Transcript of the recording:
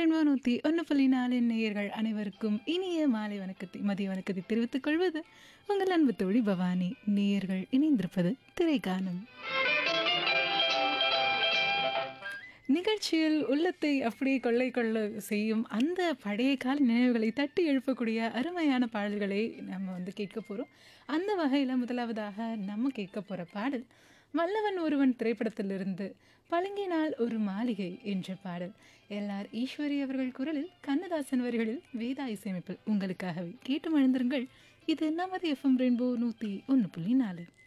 rainbow நூற்றி ஒன்று புள்ளி நாலு நேயர்கள் அனைவருக்கும் இனிய மாலை வணக்கத்தை மதிய வணக்கத்தை தெரிவித்துக் கொள்வது உங்கள் அன்பு தோழி பவானி நேயர்கள் இணைந்திருப்பது திரைக்கானம் நிகழ்ச்சியில் உள்ளத்தை அப்படியே கொள்ளை கொள்ள செய்யும் அந்த பழைய கால நினைவுகளை தட்டி எழுப்பக்கூடிய அருமையான பாடல்களை நம்ம வந்து கேட்க போகிறோம் அந்த வகையில் முதலாவதாக நம்ம கேட்க போகிற பாடல் வல்லவன் ஒருவன் திரைப்படத்திலிருந்து பழங்கினால் ஒரு மாளிகை என்ற பாடல் எல்ஆர் ஈஸ்வரி அவர்கள் குரலில் கண்ணதாசன் வரிகளில் வேதா இசையமைப்பில் உங்களுக்காகவே கேட்டு மழுந்திருங்கள் இது நமது எஃப்எம் ரெயின்போ நூற்றி ஒன்று புள்ளி நாலு